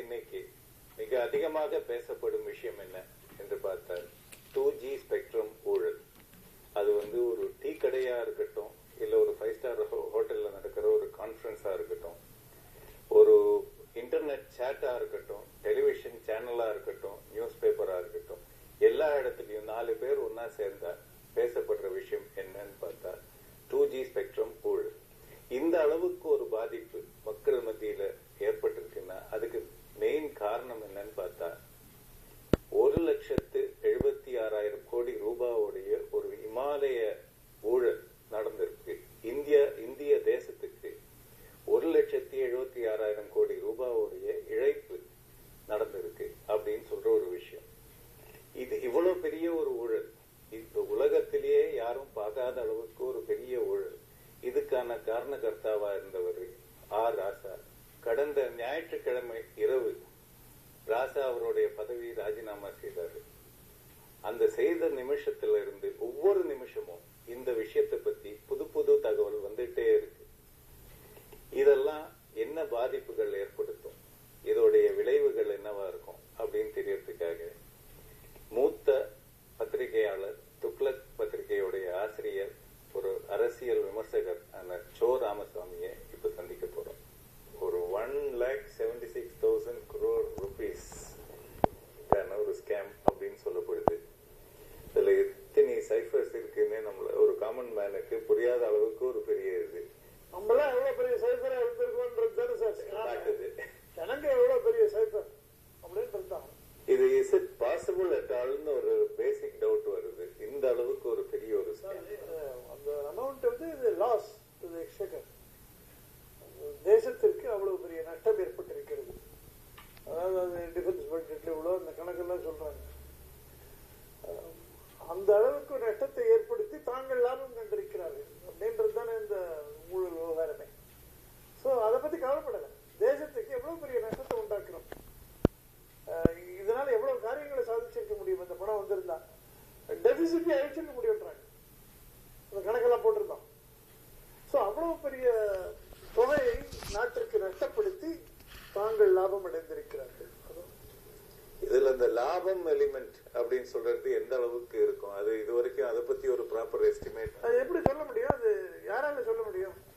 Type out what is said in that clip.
இன்னைக்கு மிக அதிகமாக பேசப்படும் விஷயம் என்ன என்று பார்த்தால் டூ ஜி ஸ்பெக்ட்ரம் ஊழல் அது வந்து ஒரு டீ கடையா இருக்கட்டும் இல்ல ஒரு ஃபைவ் ஸ்டார் ஹோட்டல்ல நடக்கிற ஒரு கான்ஃபரன்ஸா இருக்கட்டும் ஒரு இன்டர்நெட் சேட்டா இருக்கட்டும் டெலிவிஷன் சேனலா இருக்கட்டும் நியூஸ் பேப்பரா இருக்கட்டும் எல்லா இடத்துலயும் நாலு பேர் ஒன்னா சேர்ந்தா பேசப்படுற விஷயம் என்னன்னு பார்த்தா டூ ஜி ஸ்பெக்ட்ரம் ஊழல் இந்த அளவுக்கு ஒரு பாதிப்பு மக்கள் மத்தியில ஏற்பட்டிருக்குன்னா அதுக்கு மெயின் காரணம் என்னன்னு பார்த்தா ஒரு லட்சத்து எழுபத்தி ஆறாயிரம் கோடி ரூபாவுடைய ஒரு இமாலய ஊழல் நடந்திருக்கு இந்திய இந்திய தேசத்துக்கு ஒரு லட்சத்தி எழுபத்தி ஆறாயிரம் கோடி ரூபாவுடைய இழைப்பு நடந்திருக்கு அப்படின்னு சொல்ற ஒரு விஷயம் இது இவ்வளவு பெரிய ஒரு ஊழல் இந்த உலகத்திலேயே யாரும் பார்க்காத அளவுக்கு ஒரு பெரிய ஊழல் இதுக்கான காரணகர்த்தாவா இருந்தவர் ஆர் ராசா கடந்த ஞாயிற்றுக்கிழமை இரவு ராசா அவருடைய பதவி ராஜினாமா செய்தாரு அந்த செய்த நிமிஷத்துல இருந்து ஒவ்வொரு நிமிஷமும் இந்த விஷயத்தை பத்தி புது புது தகவல் வந்துட்டே இருக்கு இதெல்லாம் என்ன பாதிப்புகள் ஏற்படுத்தும் இதோடைய விளைவுகள் என்னவா இருக்கும் அப்படின்னு தெரியறதுக்காக மூத்த பத்திரிகையாளர் துக்ளக் பத்திரிகையுடைய ஆசிரியர் ஒரு அரசியல் விமர்சகர் ஆன சோ ராமசாமியை இப்ப சந்திக்க போறோம் ஒரு one lakh seventy six thousand crore rupees ஒரு ஸ்கேம் அப்படின்னு சொல்லப்படுது இதுல எத்தனை சைஃபர்ஸ் இருக்குன்னு நம்மள ஒரு காமன் மேனுக்கு புரியாத அளவுக்கு ஒரு பெரிய இது நம்மளாம் எவ்வளவு பெரிய சைஃபரா இருந்திருக்கோன்றது தானே சார் காட்டுது ஜனங்க எவ்வளவு பெரிய சைஃபர் அப்படின்றது தான் இது இஸ் இட் பாசிபிள் அட் ஆல்னு ஒரு பேசிக் டவுட் வருது இந்த அளவுக்கு ஒரு பெரிய ஒரு ஸ்கேம் அஹ் அந்த அமௌண்ட் வந்து இது லாஸ் இது எக்ஸ்டகர் தேசத்திற்கு அவ்வளவு பெரிய நஷ்டம் ஏற்பட்டிருக்கிறது அதாவது அது டிஃபென்ஸ் பட்ஜெட்ல இவ்வளோ அந்த கணக்கெல்லாம் சொல்றாங்க அஹ் அந்த அளவுக்கு நஷ்டத்தை ஏற்படுத்தி தாங்கள் லாபம் கண்டிருக்கிறார்கள் அப்படின்றது தானே இந்த ஊழல் விவகாரமே சோ அதை பத்தி கவலைப்படல தேசத்துக்கு எவ்வளவு பெரிய நஷ்டத்தை உண்டாக்குறோம் அஹ் இதனால எவ்வளவு காரியங்களை சாதிச்சிருக்க முடியும் இந்த பணம் வந்திருந்தா டெபிசிட்டே அழிச்சிருக்க முடியும்ன்றாங்க அந்த கணக்கெல்லாம் போட்டிருந்தோம் சோ அவ்வளவு பெரிய தொகையை நாட்டிற்கு நஷ்டப்படுத்தி தாங்கள் லாபம் அடைந்திருக்கிறார்கள் அதுவும் இதுல இந்த லாபம் எலிமெண்ட் அப்படின்னு சொல்றது எந்த அளவுக்கு இருக்கும் அது இது வரைக்கும் அதை பத்தி ஒரு ப்ராப்பர் எஸ்டிமேட் அது எப்படி சொல்ல முடியும் அது யாரால சொல்ல முடியும்